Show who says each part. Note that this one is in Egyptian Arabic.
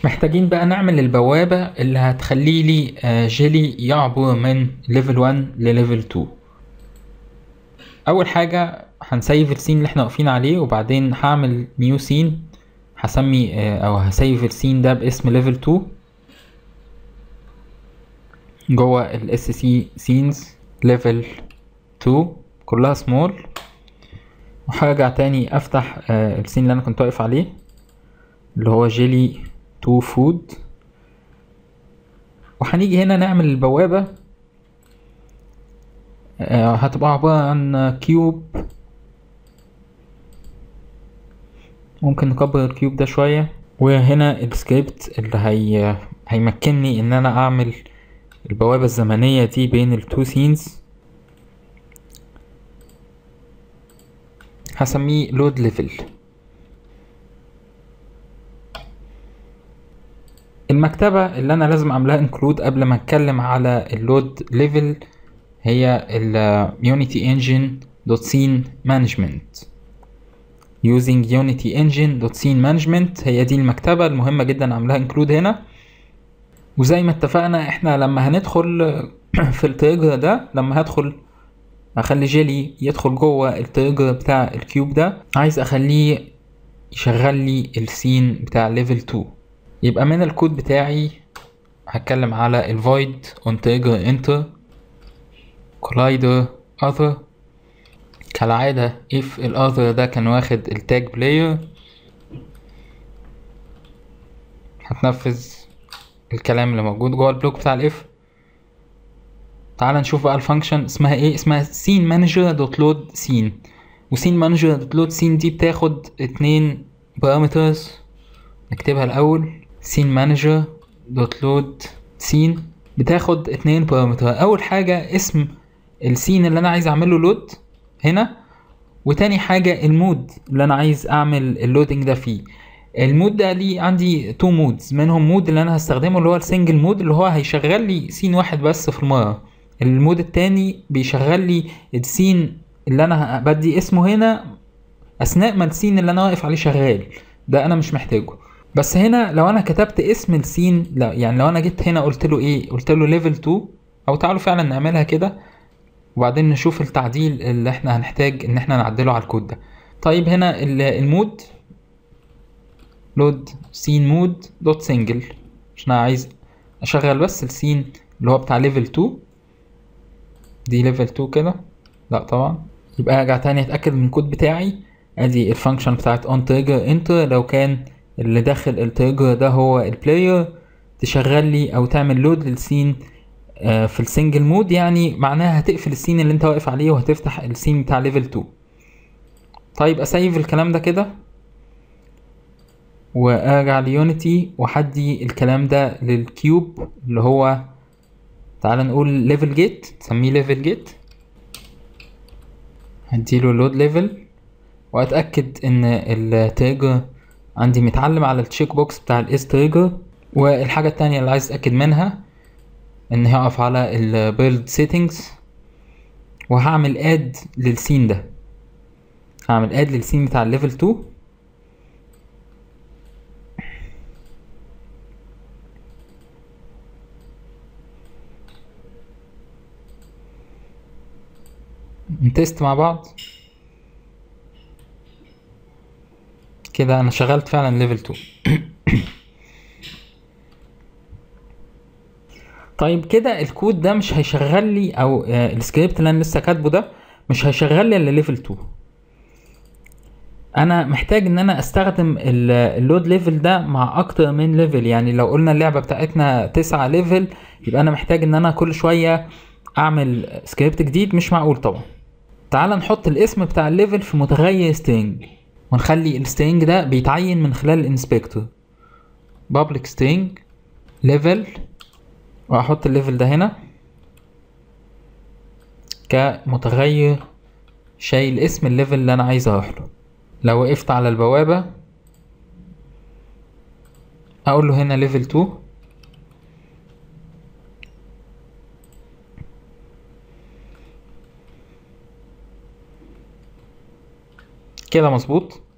Speaker 1: محتاجين بقى نعمل البوابة اللي هتخلي لي آه، جيلي يعبر من ليفل 1 لليفل 2 اول حاجة هنسيف السين اللي احنا واقفين عليه وبعدين هعمل نيو سين هسمي آه، او هسيف السين ده باسم ليفل 2 جوه الاس سي سينز ليفل 2 كلها سمول وهرجع تاني افتح آه، السين اللي انا كنت واقف عليه اللي هو جيلي 2 فود وهنيجي هنا نعمل البوابة آه، هتبقى عبارة عن كيوب ممكن نكبر الكيوب ده شوية وهنا السكريبت اللي هي هيمكنني ان انا اعمل البوابة الزمنية دي بين التو سينز هسميه لود ليفل المكتبة اللي أنا لازم أعملها انكلود قبل ما أتكلم على اللود ليفل هي ال Unity Engine dot scene management using Unity Engine dot scene management هي دي المكتبة المهمة جدا أعملها انكلود هنا وزي ما اتفقنا احنا لما هندخل في التريجر ده لما هدخل اخلي جيلي يدخل جوه التريجر بتاع الكيوب ده عايز اخليه يشغل لي السين بتاع ليفل 2 يبقى من الكود بتاعي هتكلم على الفويد on trigger enter collider other كالعادة if الاذر ده كان واخد التاج بلاير هتنفذ الكلام اللي موجود جوه البلوك بتاع الاف تعال نشوف بقى الفانكشن اسمها ايه اسمها scene manager dot load scene وسين مانجر dot load scene دي بتاخد اتنين parameters نكتبها الاول scene manager dot load scene بتاخد اتنين بارامتر اول حاجة اسم السين اللي انا عايز اعمله لود هنا وتاني حاجة المود اللي انا عايز اعمل اللودنج ده فيه المود ده ليه عندي تو مودز منهم مود اللي انا هستخدمه اللي هو السنجل مود اللي هو هيشغل لي سين واحد بس في المرة المود التاني بيشغل لي السين اللي انا بدي اسمه هنا اثناء ما السين اللي انا واقف عليه شغال ده انا مش محتاجه بس هنا لو انا كتبت اسم السين لا يعني لو انا جيت هنا قلت له ايه قلت له ليفل 2 او تعالوا فعلا نعملها كده وبعدين نشوف التعديل اللي احنا هنحتاج ان احنا نعدله على الكود ده طيب هنا ال- المود لود سين مود دوت سنجل عشان انا عايز اشغل بس السين اللي هو بتاع ليفل 2 دي ليفل 2 كده لا طبعا يبقى ارجع تاني اتاكد من الكود بتاعي ادي الفانكشن بتاعت on trigger enter لو كان اللي داخل التريجر ده هو البلاير تشغل لي او تعمل لود للسين آه، في السنجل مود يعني معناها هتقفل السين اللي انت واقف عليه وهتفتح السين بتاع ليفل 2 طيب اسيف الكلام ده كده وارجع ليونيتي وحدي الكلام ده للكيوب اللي هو تعال نقول ليفل جيت نسميه ليفل جيت هديله لود ليفل واتاكد ان التريجر عندي متعلم على التشيك بوكس بتاع الاس تريجر والحاجه التانية اللي عايز اتاكد منها ان هقف على البيلد سيتنجز وهعمل اد للسين ده هعمل اد للسين بتاع الليفل 2 نتست مع بعض كده انا شغلت فعلا ليفل 2 طيب كده الكود ده مش هيشغل لي او آه، السكريبت اللي انا لسه كاتبه ده مش هيشغل لي الا ليفل 2 انا محتاج ان انا استخدم ال- اللود ليفل ده مع اكتر من ليفل يعني لو قلنا اللعبة بتاعتنا تسعة ليفل يبقى انا محتاج ان انا كل شوية اعمل سكريبت جديد مش معقول طبعا تعال نحط الاسم بتاع الليفل في متغير string ونخلي السترينج ده بيتعين من خلال الانسبكتور public string level واحط الليفل ده هنا كمتغير شايل اسم الليفل اللي انا عايز اروح له لو وقفت على البوابة اقول له هنا ليفل 2 كده مظبوط